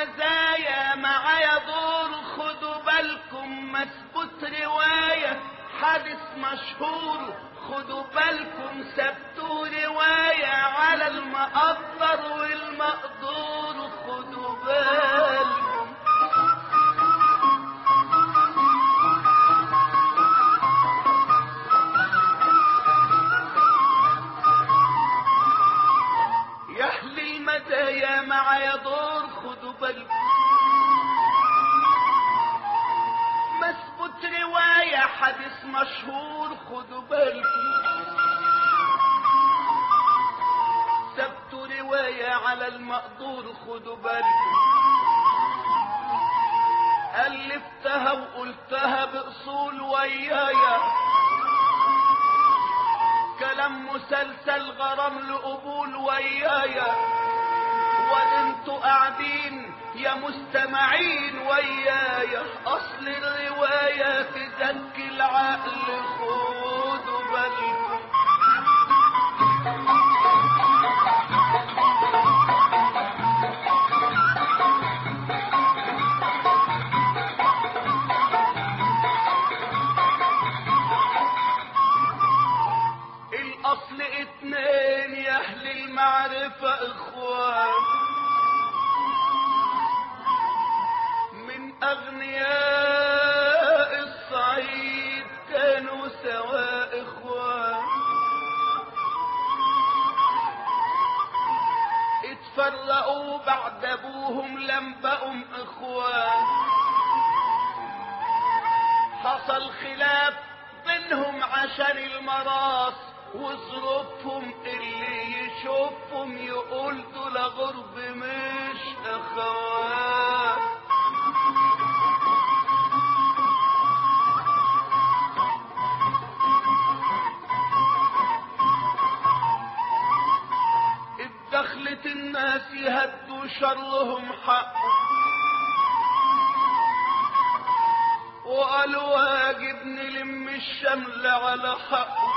المزايا معايا دور خدوا بالكم مسبوت رواية حادث مشهور خدوا بالكم سبتوا رواية على المقدر والمقدور خدوا بالكم يا اهل المدايا معايا دور خدوا بالكم مسبوت رواية حديث مشهور خدوا بالكم سبتوا رواية على المقدور خدوا بالكم ألفتها وقلتها بأصول ويايا كلام مسلسل غرام لقبول ويايا وانتوا قاعدين يا مستمعين ويايا اصل الرواية تزكي العقل خدوا بالكم الاصل اتنين يا اهل المعرفة اخوان من اغنياء الصعيد كانوا سواء اخوان اتفرقوا بعد ابوهم لم بقوا اخوان حصل خلاف بينهم عشان المراس وظروفهم اللي يشوفهم يقول دول غرب مش اخوات اتدخلت الناس يهدوا شرهم حق وقالوا واجب نلم الشمل على حقه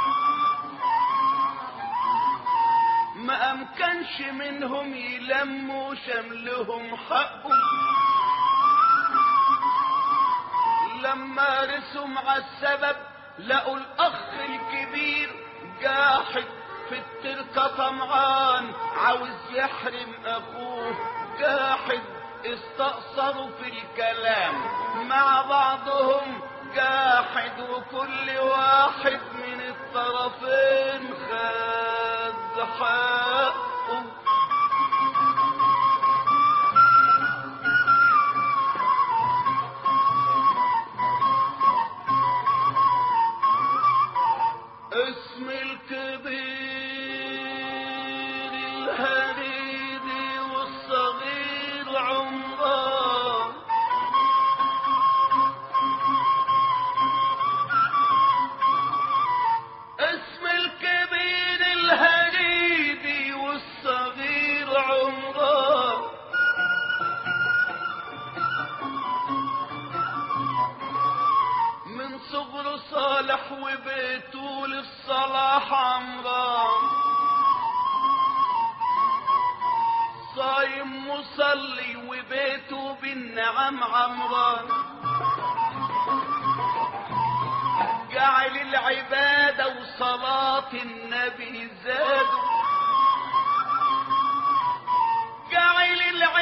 ما امكنش منهم يلموا شملهم حقه لما رسم على السبب لقوا الاخ الكبير جاحد في التركة طمعان عاوز يحرم اخوه جاحد استقصروا في الكلام مع بعضهم جاحد وكل واحد من الطرفين خد حقه اسم الكبير الهريدي والصغير عمران اسم الكبير الهريدي والصغير عمران من صغر صالح وبيته للصلاح عمران صايم مصلي وبيته بالنعم عمران جعل العبادة وصلاة النبي زادوا جعل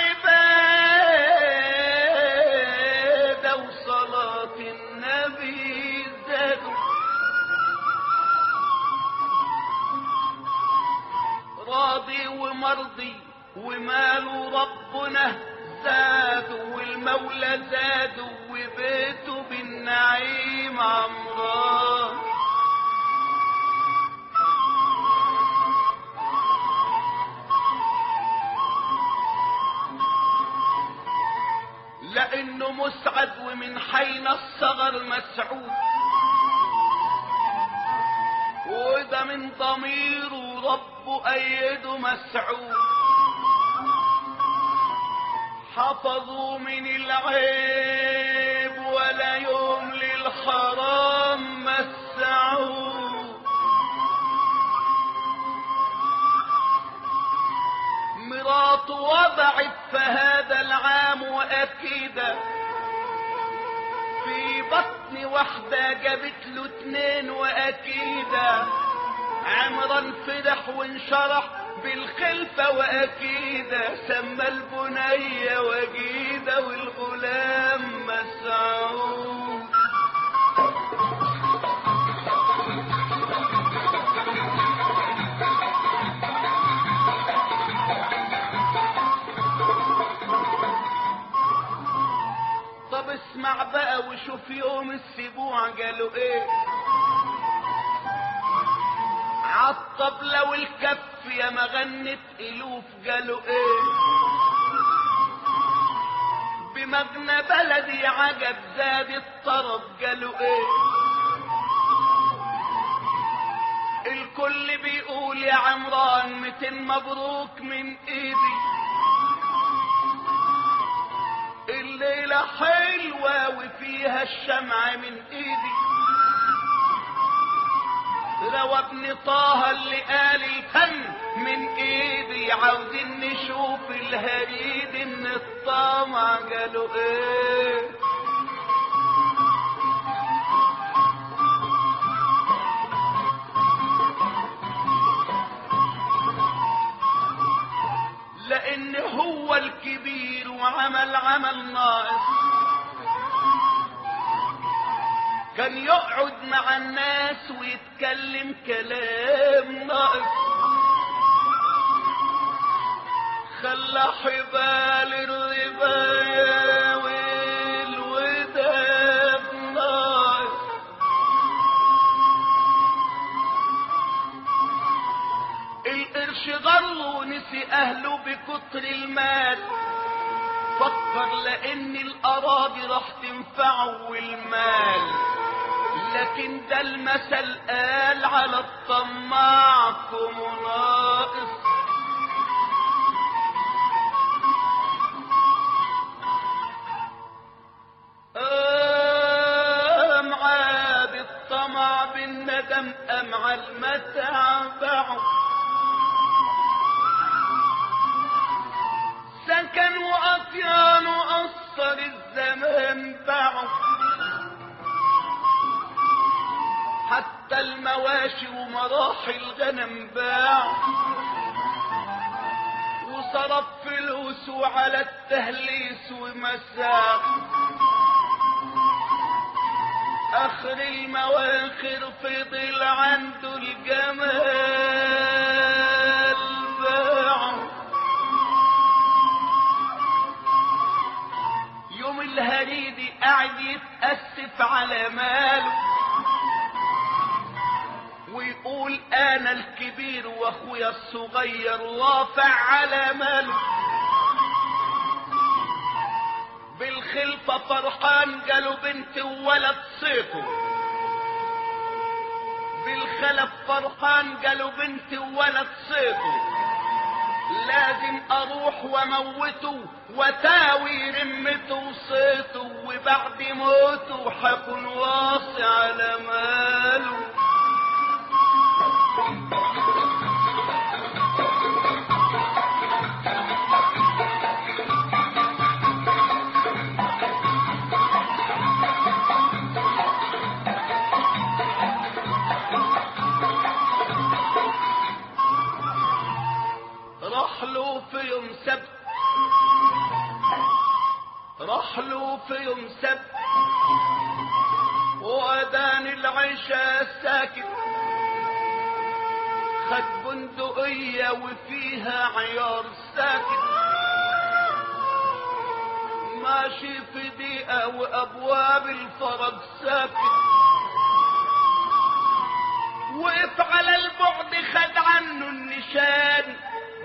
العبادة وصلاة النبي زادوا راضي ومرضي وماله ربنا زادوا والمولى زادوا وبيته بالنعيم عمران لانه مسعد ومن حين الصغر مسعود وده من ضميره ربه ايده مسعود حفظوا من العيب ولا يوم للحرام مسعود مراته وضعت فهذا العام عمران فرح وانشرح بالخلفة وأكيدة سمى البنية وجيدة والغلام مسعود طب اسمع بقى وشوف يوم السبوع قالوا ايه عالطبلة والكف يا ما غنت الوف قالوا ايه بمغنى بلدي عجب زاد الطرب قالوا ايه الكل بيقول يا عمران متين مبروك من ايدي الليلة حلوة وفيها الشمع من ايدي روى ابن طه اللي قال الفن من ايدي عاوزين نشوف الهريد ان الطمع قالوا ايه لان هو الكبير وعمل عمل ناقص كان يقعد مع الناس ويتكلم كلام ناقص خلى حبال الرباية والوداد ناقص القرش غله ونسي اهله بكتر المال فكر لان الاراضي راح تنفعه والمال لكن ده المثل قال على الطماع كم ناقص أم عاد الطمع بالندم أم على المتع باعه سكن وأطيان وأثر الزمان باعه حتى المواشي ومراحي الغنم باع وصرف فلوسه على التهليس ومساق اخر المواخر فضل عنده الجمال باعه يوم الهريدي قاعد يتأسف على ماله ويقول انا الكبير واخويا الصغير رافع على ماله بالخلفة فرحان قالوا بنت وولد صيته بالخلف فرحان قالوا بنت وولد صيته لازم اروح واموته وتاوي رمته وصيته وبعد موته حكون واصي على ماله راح له في يوم سبت راح له في يوم سبت وأذان العشاء ساكت خد بندقية وفيها عيار ساكت ماشي في دقيقة وأبواب الفرج ساكت وقف على البعد خد عنه النشان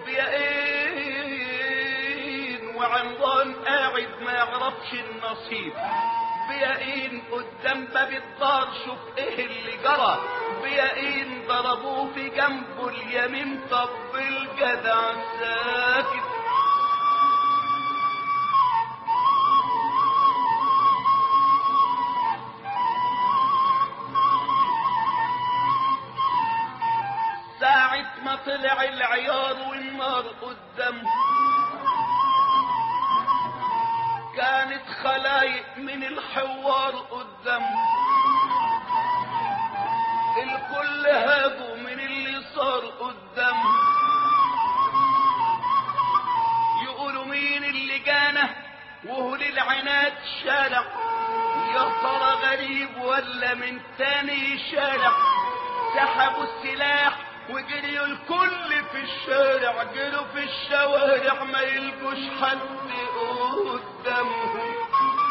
بيقين وعمران قاعد ما يعرفش النصيب بيقين قدام باب الدار شوف ايه اللي جرى بيقين ضربوه في جنبه اليمين طب الجدع ساكت ساعة ما طلع العيار والنار قدامه كانت خلايق من الحوار قدامه الكل هابوا من اللي صار قدامهم يقولوا مين اللي جانا وهو للعناد شارع يا ترى غريب ولا من تاني شارع سحبوا السلاح وجريوا الكل في الشارع جروا في الشوارع ما يلقوش حد قدامهم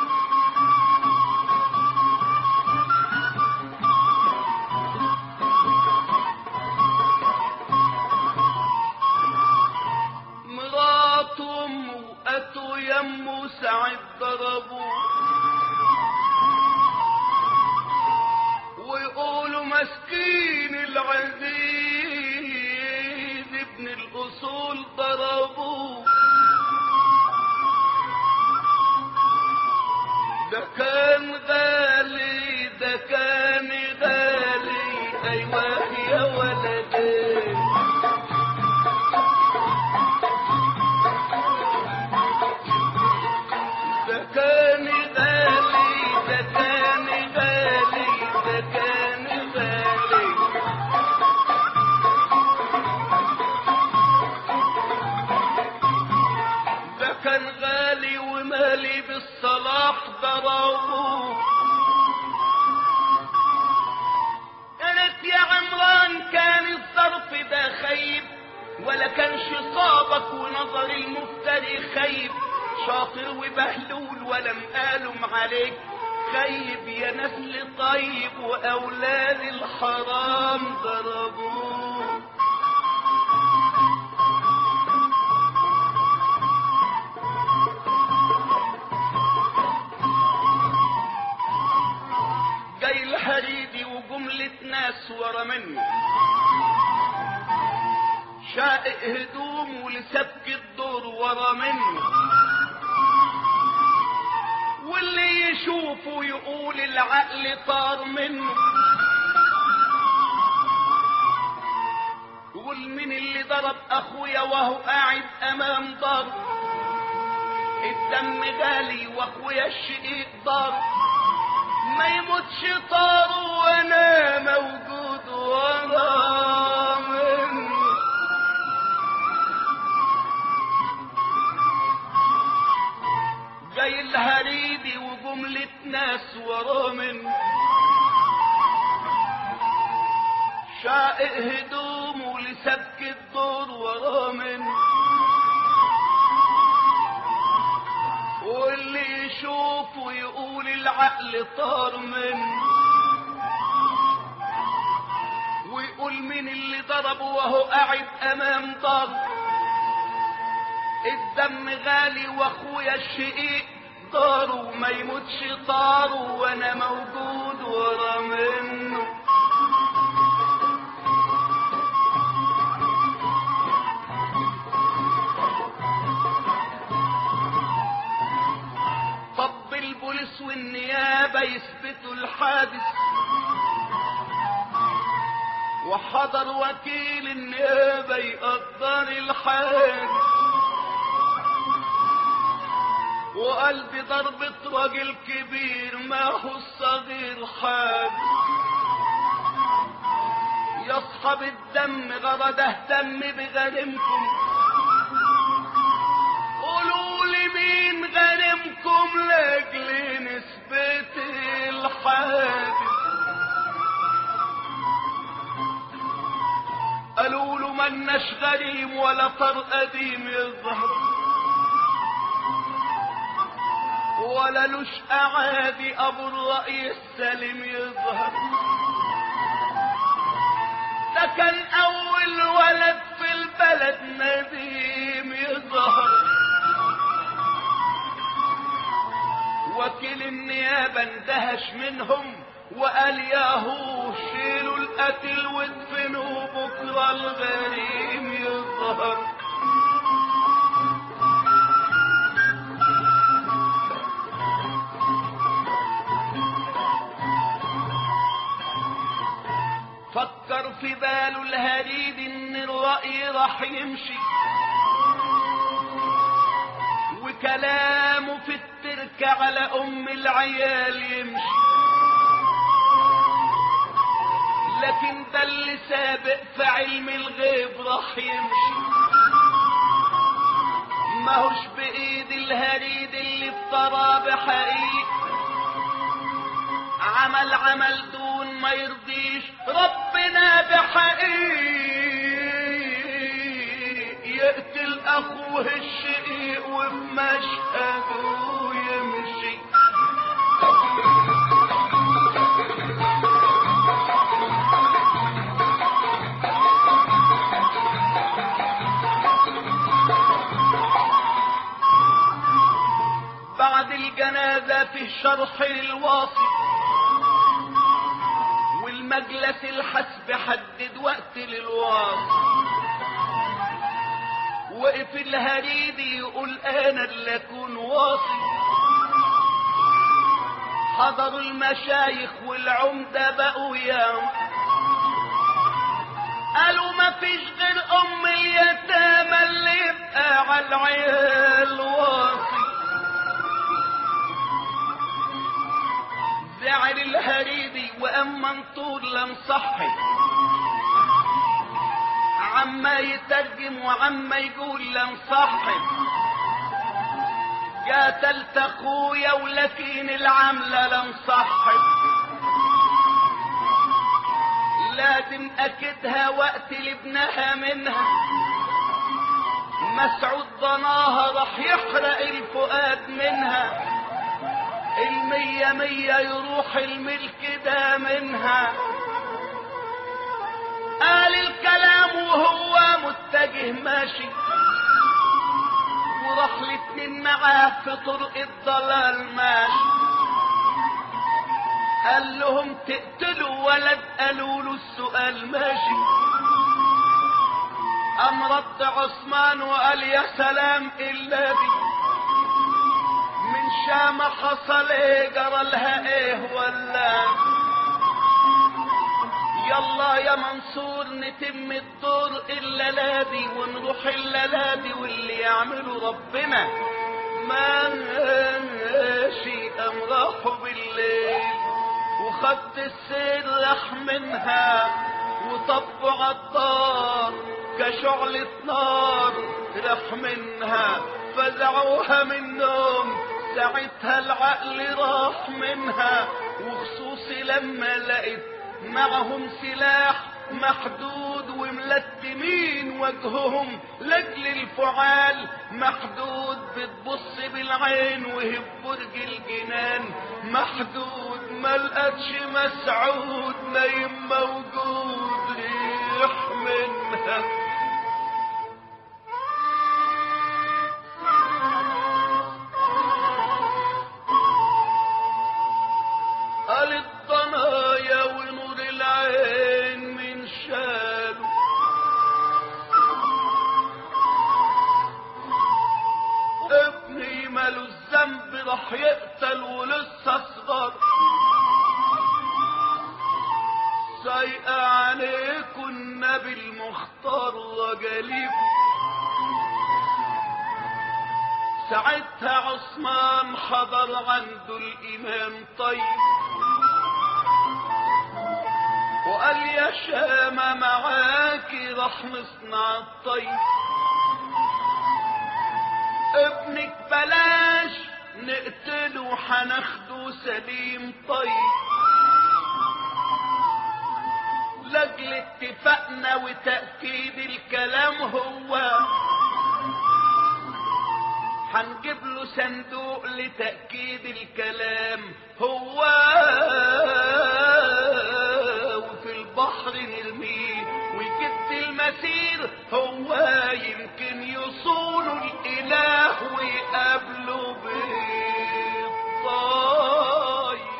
مرات امه اتوا يمه سعد ضربوه ويقولوا مسكين العزيز ابن الاصول ضربوه ده كان غالي ده كان غالي ايوه يا ولدي ده كان غالي ده كان غالي ده كان غالي ده كان غالي ومالي بالصلاح ضربوه قالت يا عمران كان الظرف ده خيب ولا كانش صابك ونظر المفتري خيب شاطر وبهلول ولا مقالم عليك خيب يا نسل طيب واولاد الحرام ضربوه جاي الهريدي وجملة ناس ورا منه شائق هدوم ولسبك الدور ورا منه واللي يشوفه يقول العقل طار منه يقول مين اللي ضرب اخويا وهو قاعد امام دار الدم غالي واخويا الشقيق ضار ما يموتش طار وانا موجود ورا منه جاي الهريدي وجملة ناس ورا منه شائق هدومه لسبك الدور ورا منه واللي يشوفه يقول العقل طار منه ويقول مين اللي ضربه وهو قاعد امام دار الدم غالي واخويا الشقيق داره ما يموتش طاره وانا موجود ورا منه طب البوليس والنيابة يثبتوا الحادث وحضر وكيل النيابة يقدر الحادث وقال دي ضربة راجل كبير ما هو الصغير حادث يا اصحاب الدم غرض اهتم بغنمكم قولوا لي مين غنمكم لاجل نسبة الحادث قالوا له ملناش غريم ولا طر قديم يظهر ولا لوش اعادي ابو الرأي السليم يظهر ده كان اول ولد في البلد نديم يظهر وكيل النيابة اندهش منهم وقال ياهو شيلوا القتل وادفنوا بكرة الغريم يظهر فكر في باله الهريد ان الرأي راح يمشي وكلامه في التركة على ام العيال يمشي لكن ده اللي سابق في علم الغيب راح يمشي ماهوش بايد الهريد اللي افترى بحقيق عمل عمل دون ما يرضيش ربنا بحقيق يقتل اخوه الشقيق وفي مشهده يمشي بعد الجنازة في الشرح الواصل والمجلس الحسب حدد وقت للواصل وقف الهريدي يقول انا اللي اكون واصل حضروا المشايخ والعمدة بقوا يوم قالوا ما فيش غير ام اليتامى اللي يبقى على العيال واصل زعل الهريدي واما منطور لم صحي عما يترجم وعما يقول لم صحي قاتلت اخويا ولكن العملة لم صحي لازم اكدها وقت لابنها منها مسعود ضناها راح يحرق الفؤاد منها المية مية يروح الملك ده منها قال الكلام وهو متجه ماشي وراح الاتنين معاه في طرق الضلال ماشي قال لهم تقتلوا ولد قالوا له السؤال ماشي قام رد عثمان وقال يا سلام الا دي من شام حصل ايه جرى لها ايه ولا يلا يا منصور نتم الدور الليلادي ونروح الليلادي واللي يعمله ربنا ماشي قام راحوا بالليل وخدت السير راح منها وطبوا عالدار كشعلة نار راح منها فزعوها من النوم ساعتها العقل راح منها وخصوصي لما لقيت معهم سلاح محدود وملتمين وجههم لاجل الفعال محدود بتبص بالعين وهي برج الجنان محدود ما لقتش مسعود نايم موجود ريح منها قال الضنايا ونور العين من شاله ابني ماله الذنب راح يقتل ولسه صغر سايقة عليكم النبي المختار رجاليكم ساعتها عثمان حضر عنده الإمام طيب وقال يا شامة معاكي راح نصنع الطيب ابنك بلاش نقتله حناخده سليم طيب لاجل اتفاقنا وتأكيد الكلام هو هنجيب له صندوق لتأكيد الكلام هو وفي البحر نرميه ويجد المسير هو يمكن يصول الإله ويقابله بالطاير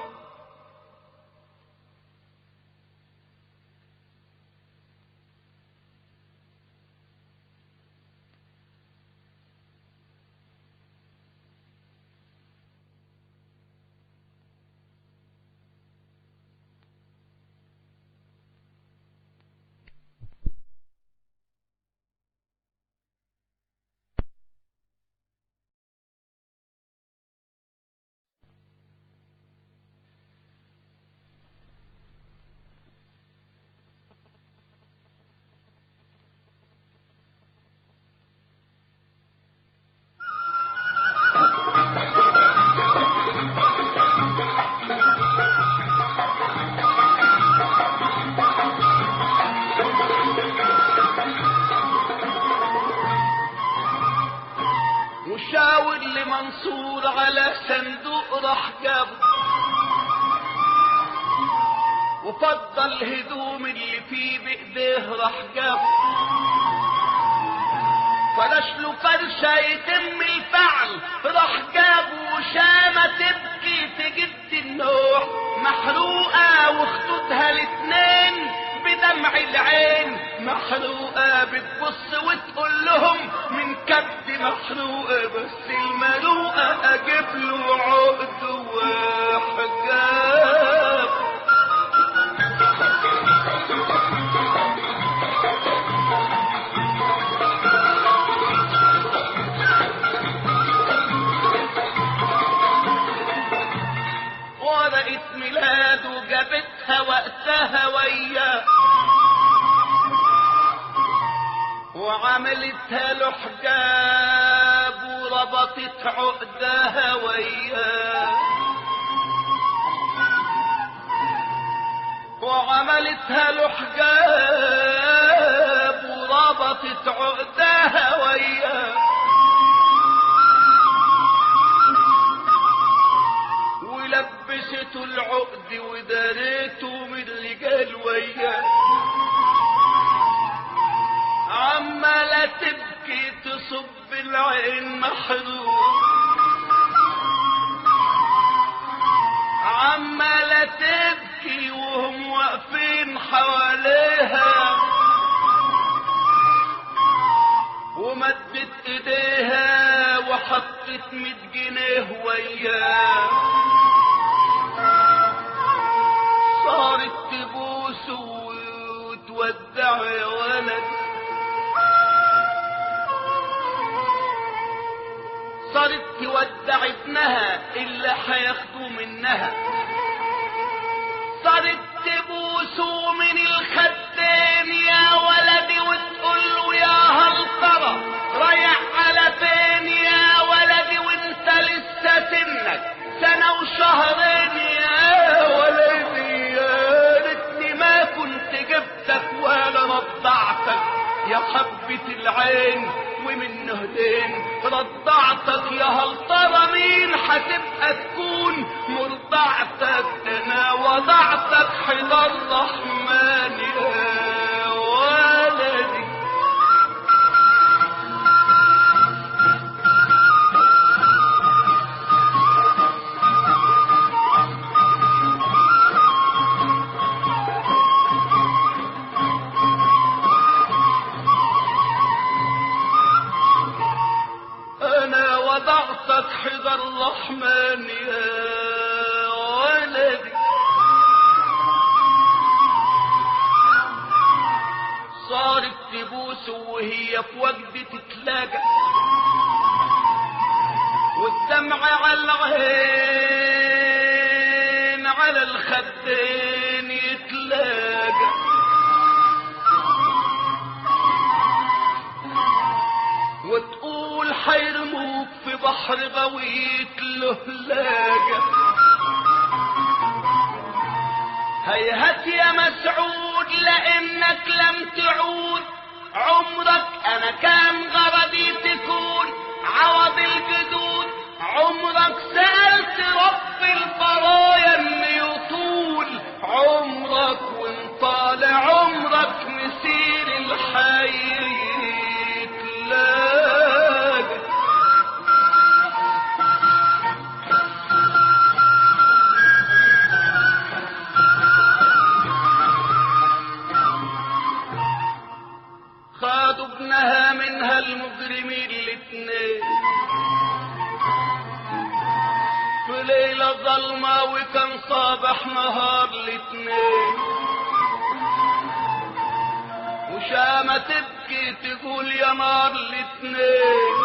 وشاور لمنصور على صندوق راح جابه وفضل الهدوم اللي فيه بايديه راح جابه فرش له فرشة يتم الفعل راح جابه وشامة تبكي في جد النوح محروقة وخدودها الاتنين بدمع العين محروقة بتبص وتقول لهم من كبد محروقة بس المروقة اجيب له عقد وحجاب ورقة ميلاده جابتها وقتها وياه وعملتها له حجاب وربطت عقدها وياه وعملتها له حجاب وربطت عقدها وياه ولبسته العقد وداريته من رجال وياه عمالة تبكي تصب العين محروق عمالة تبكي وهم واقفين حواليها ومدت ايديها وحطت ميت جنيه وياه صارت تبوس وتودع يا ولد صارت تودع ابنها اللي هياخدوه منها صارت تبوسه من الخدين يا ولدي وتقول له يا هل ترى رايح على فين يا ولدي وانت لسه سنك سنة وشهرين يا ولدي يا ريتني ما كنت جبتك ولا رضعتك يا حبة العين ومن هدين رضعتك يا هل ترى مين هتبقى تكون مرضعتك انا وضعتك حذا الرحمن يا ولدي انا وضعتك حذا الرحمن يا ولدي صارت تبوس وهي في وجد تتلاقى والدمع على العين على الخدين يتلاقى وتقول حيرموك في بحر غويت له لاجة هيهات يا مسعود لانك لم تعود عمرك انا كان غرضي تكون عوض الجدود عمرك سألت رب البرايا ان يطول عمرك وان طال عمرك مسير الحي يتلاقى خدوا ابنها منها المجرمين الاتنين في ليلة ظلمة وكان صابح نهار الاتنين وشامة تبكي تقول يا نار الاتنين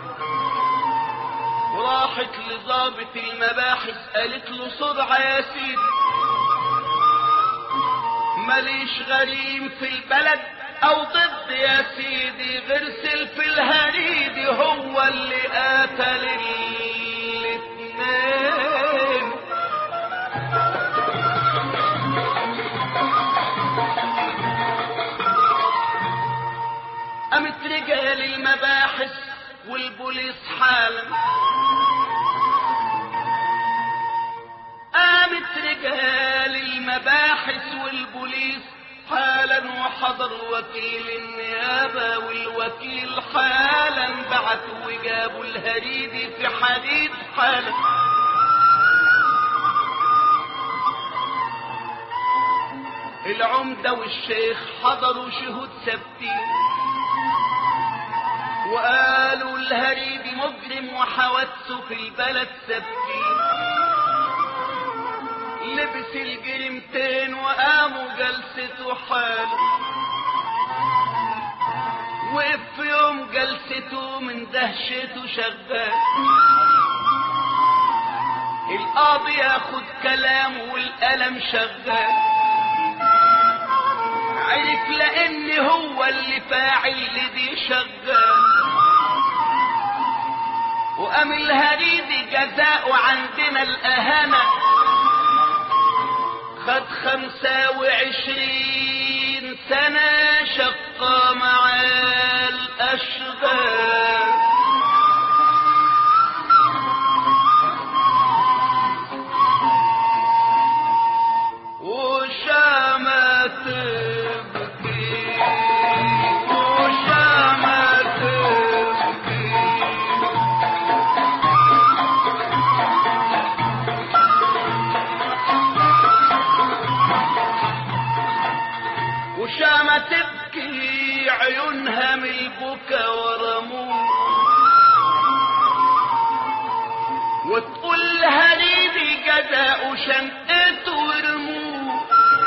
وراحت لضابط المباحث قالت له صدع يا سيدي ماليش غريم في البلد او ضد يا سيدي غير سلف الهريدي هو اللي قتل الاتنين قامت رجال المباحث والبوليس حالا المباحث والبوليس حالا وحضر وكيل النيابة والوكيل حالا بعتوا وجابوا الهريدي في حديد حالا العمدة والشيخ حضروا شهود ثابتين وقالوا الهريدي مجرم وحوادثه في البلد ثابتين لبس الجريمتين وقاموا جلسته حاله وقف في يوم جلسته من دهشته شغال القاضي ياخد كلامه والقلم شغال عرف لان هو اللي فاعل لدي شغال وقام الهريدي جزاء عندنا الاهانه خد خمسة وعشرين سنة شقة مع الأشغال وشامة تبكي وشامة تبكي وشامة تبكي عيونها من البكا ورموه وتقول هريدي جزاء شنقته ورموه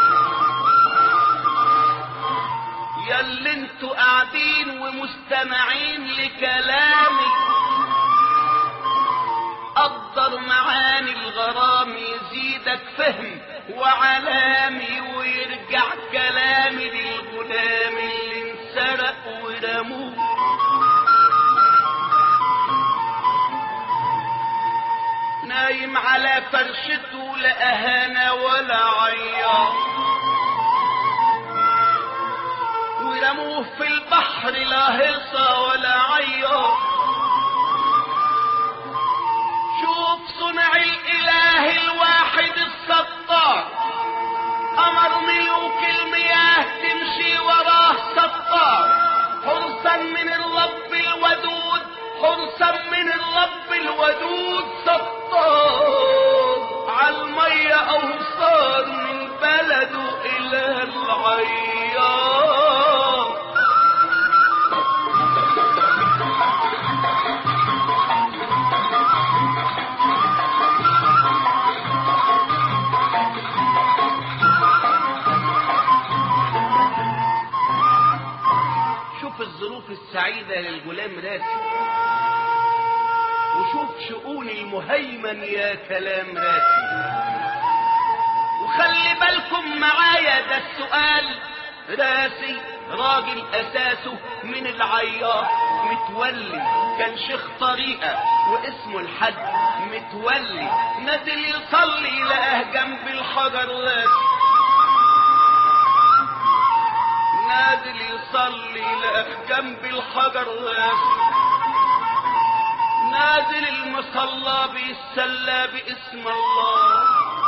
يا اللي انتوا قاعدين ومستمعين لكلامي قدر معاني الغرام يزيدك فهم وعلامي ويرجع كلامي للغلام اللي انسرق ورموه نايم على فرشته لا اهانه ولا عياط ورموه في البحر لا هيصه ولا عياط شوف صنع الاله الواحد الستار امر ملوك المياه تمشي وراه ستار حرصا من الرب الودود حرصا من الرب الودود ستار عالمية اوصار من بلده الى العيار شوف الظروف السعيدة للغلام راسي وشوف شؤون المهيمن يا كلام راسي وخلي بالكم معايا ده السؤال راسي راجل اساسه من العيار متولي كان شيخ طريقة واسمه الحج متولي نازل يصلي لقاه جنب الحجر راسي نازل يصلي لقاه جنب الحجر راسي نازل المصلى بيتسلى باسم الله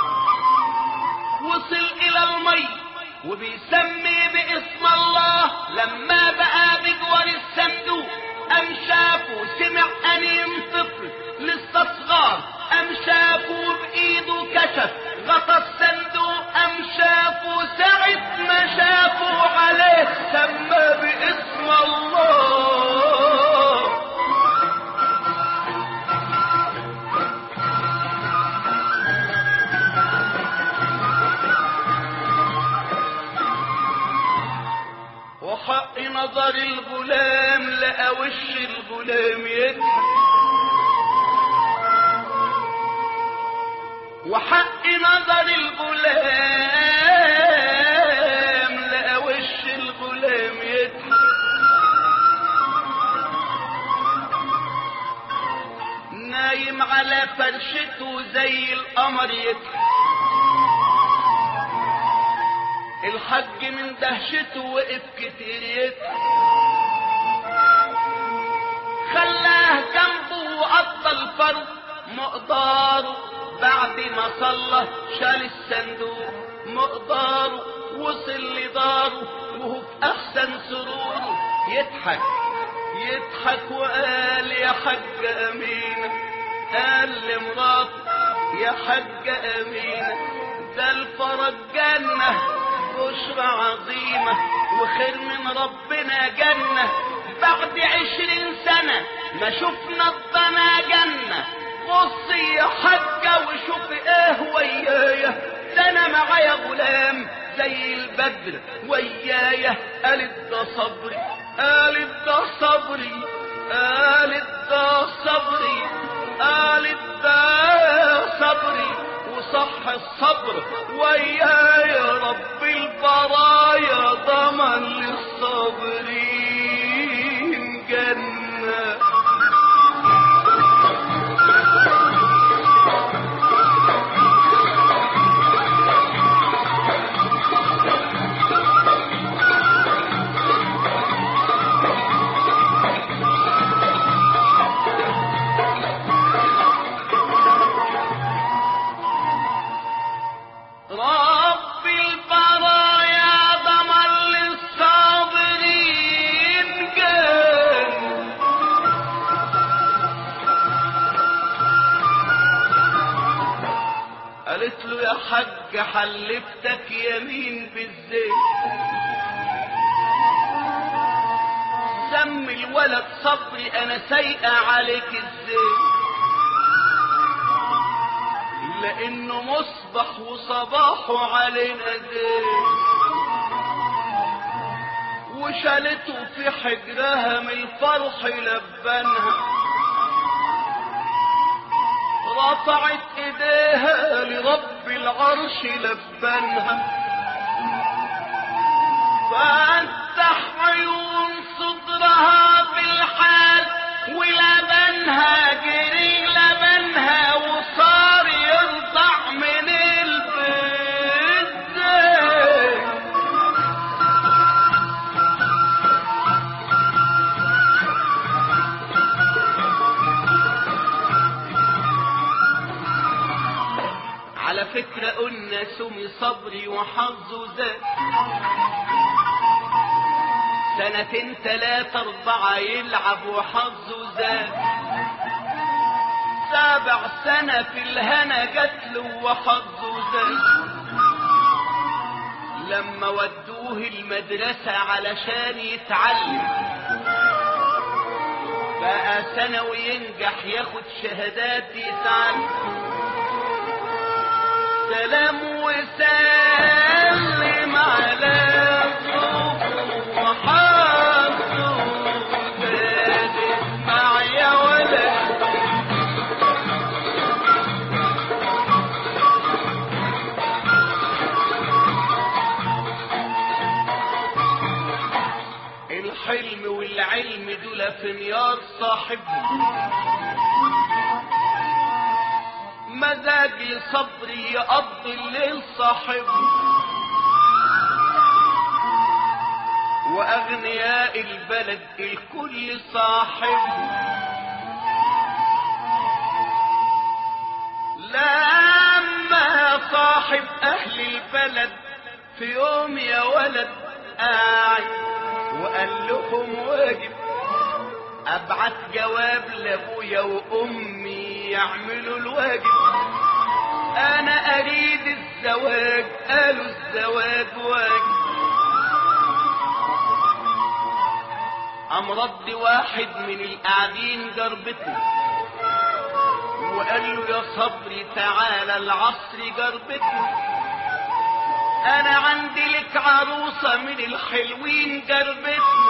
وصل الى المي وبيسمي باسم الله لما بقى بجوار الصندوق ام شافه سمع انين طفل لسه صغار ام شافه بايده كشف غطى الصندوق ام شافه ساعة ما شافه عليه سمى باسم الله وحق نظر الغلام لقى وش الغلام يضحك وحق نظر الغلام لقى وش الغلام يضحك نايم على فرشته زي القمر يضحك الحج من دهشته وقف كتير يضحك خلاه جنبه وقضى الفرض مقداره بعد ما صلى شال الصندوق مقداره وصل لداره وهو في احسن سروره يضحك يضحك وقال يا حاج امينه قال لمراته يا حاج امينه ده الفرج جنه بشرى عظيمه وخير من ربنا جنه بعد عشرين سنه ما شفنا الضنا جنه بصي يا حاجه وشوف ايه ويايا ده انا معايا غلام زي البدر ويايا قالت ده صبري قالت ده صبري قالت ده صبري قالت ده صبري وصح الصبر ويايا رب البرايا ضمن للصابرين جنه رب البرايا ضمن للصابرين جنة قالت له يا حاج حلفتك يمين بالزيت سمي الولد صبري انا سايقه عليك الزيت لانه مصبح وصباحه علينا زين وشالته في حجرها من الفرح لبنها رفعت ايديها لرب العرش لبنها فافتح عيون صدرها بالحال ولبنها جري لبنها وصار يرضع من البيت على فكرة قلنا سمي صبري وحظه زاد سنتين تلاتة أربعة يلعب وحظه زاد سابع سنة في الهنا جاتله وحظه زاد لما ودوه المدرسة علشان يتعلم بقى ثانوي ينجح ياخد شهادات يتعلم سلام وسلم على صوفه وحظه زاد اسمع يا ولد الحلم والعلم دول في نيار صاحبهم مزاجي صبري يقضي الليل صاحبه واغنياء البلد الكل صاحبه لما صاحب اهل البلد في يوم يا ولد قاعد وقال لهم واجب ابعت جواب لابويا وامي يعملوا الواجب انا اريد الزواج قالوا الزواج واجب قام رد واحد من القاعدين جربته وقال له يا صبري تعالى العصر جربته انا عندي لك عروسة من الحلوين جربتنا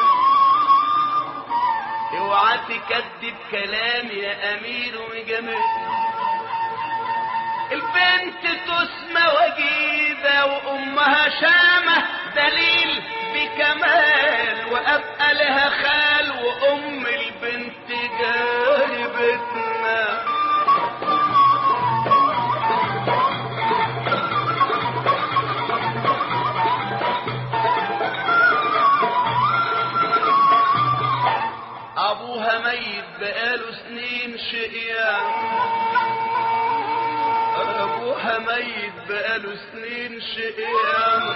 اوعى تكذب كلام يا امير وجمال البنت تسمى وجيدة وامها شامة دليل بكمال وابقى لها خال وام البنت جاربتنا ابوها ميت بقاله سنين شقيان ابوها ابوها ميت بقاله سنين شقيام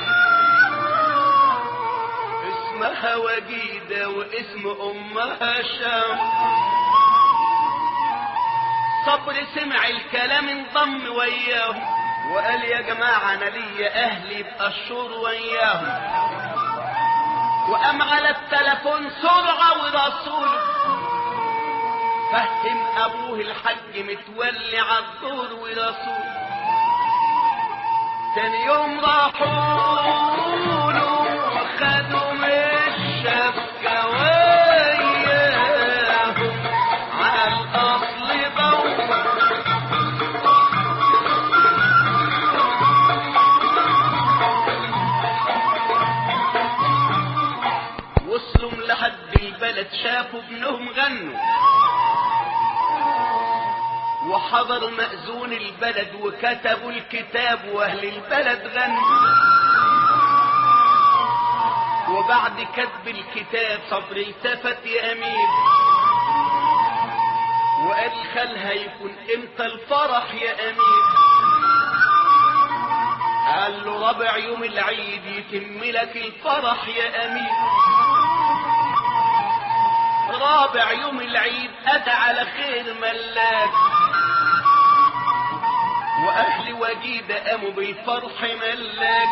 اسمها وجيدة واسم امها شام صبر سمع الكلام انضم وياهم وقال يا جماعة انا ليا اهلي باشور وياهم وقام على التلفون سرعة ورسوله فهم ابوه الحج متولي عالدور ورسوله تاني يوم راحوا له وخدوا من الشبكة وياهم على الأصل ضوء وصلوا لحد البلد شافوا ابنهم غنوا وحضر مأذون البلد وكتبوا الكتاب واهل البلد غنوا وبعد كتب الكتاب صبر التفت يا امير وقال خالها يكون امتى الفرح يا امير قال له ربع يوم العيد يتم لك الفرح يا امير رابع يوم العيد اتى على خير ملاك واهل وجيده قاموا بالفرح ملاك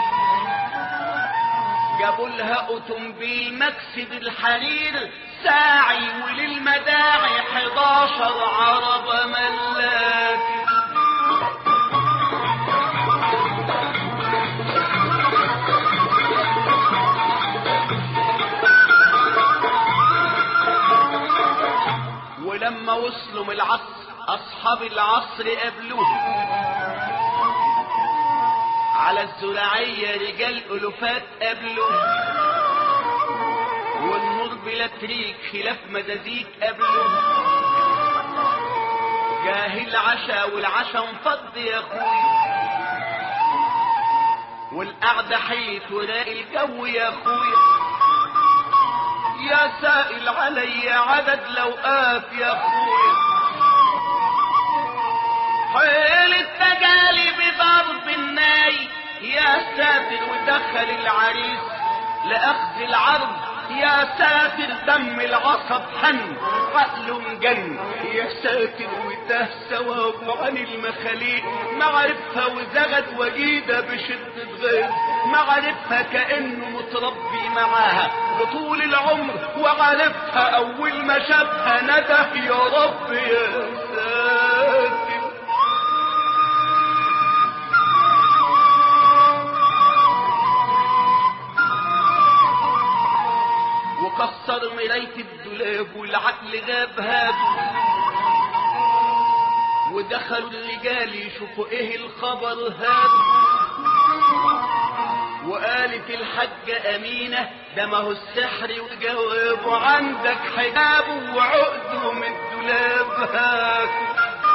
جابوا لها اوتومبيل مكسب الحرير ساعي وللمداعي 11 عربة ملاك ولما وصلوا من العصر اصحاب العصر قابلوهم على الزراعية رجال ألوفات قبله والنور بلا تريك خلاف مدازيك قبله جاه العشاء والعشاء انفض يا اخويا والقعدة حيت وراقي الجو يا اخويا يا سائل علي عدد لوقات يا اخويا حيل التجالي بضرب الناي يا ساتر ودخل العريس لأخذ العرض يا ساتر دم العصب حن عقله مجن يا ساتر وده ثوابه عن المخاليق معرفها وزغد وجيدة بشدة غيظ معرفها كأنه متربي معاها بطول العمر وعرفها أول ما شافها نده يا رب يا ساتر وكسر مراية الدولاب والعقل غاب هاته ودخلوا الرجال يشوفوا ايه الخبر هذا وقالت الحاجة أمينة ده ما هو السحر وجوابه عندك حجابه وعقده من الدولاب هاته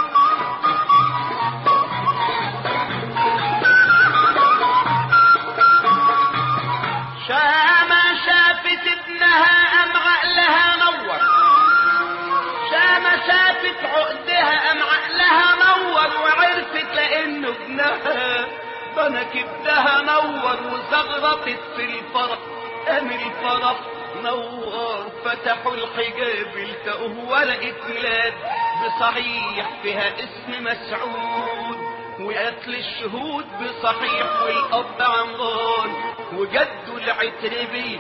شاما شافت ابنها أم عقلها نور شاما شافت عقدها أم عقلها نور وعرفت لأنه ابنها بنى كبدها نور وزغرطت في الفرح قام الفرح نور فتحوا الحجاب التقوه ولقت ميلاد بصحيح فيها اسم مسعود وقتل الشهود بصحيح والاب عمران وجده العتربي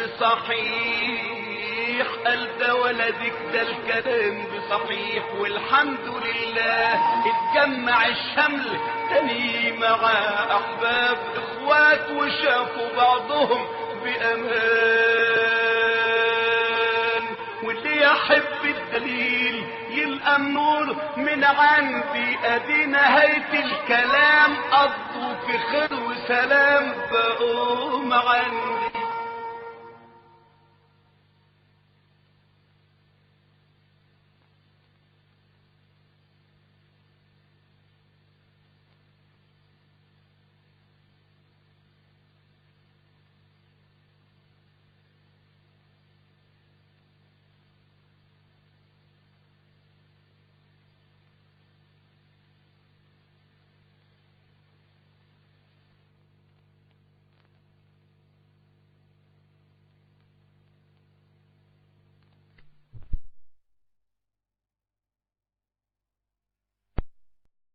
بصحيح قال ده ولدك ده الكلام بصحيح والحمد لله اتجمع الشمل تاني مع احباب اخوات وشافوا بعضهم بامان واللي يحب الدليل يلقى النور من عندي ادي نهاية الكلام قضوا في خير وسلام بقوم عندي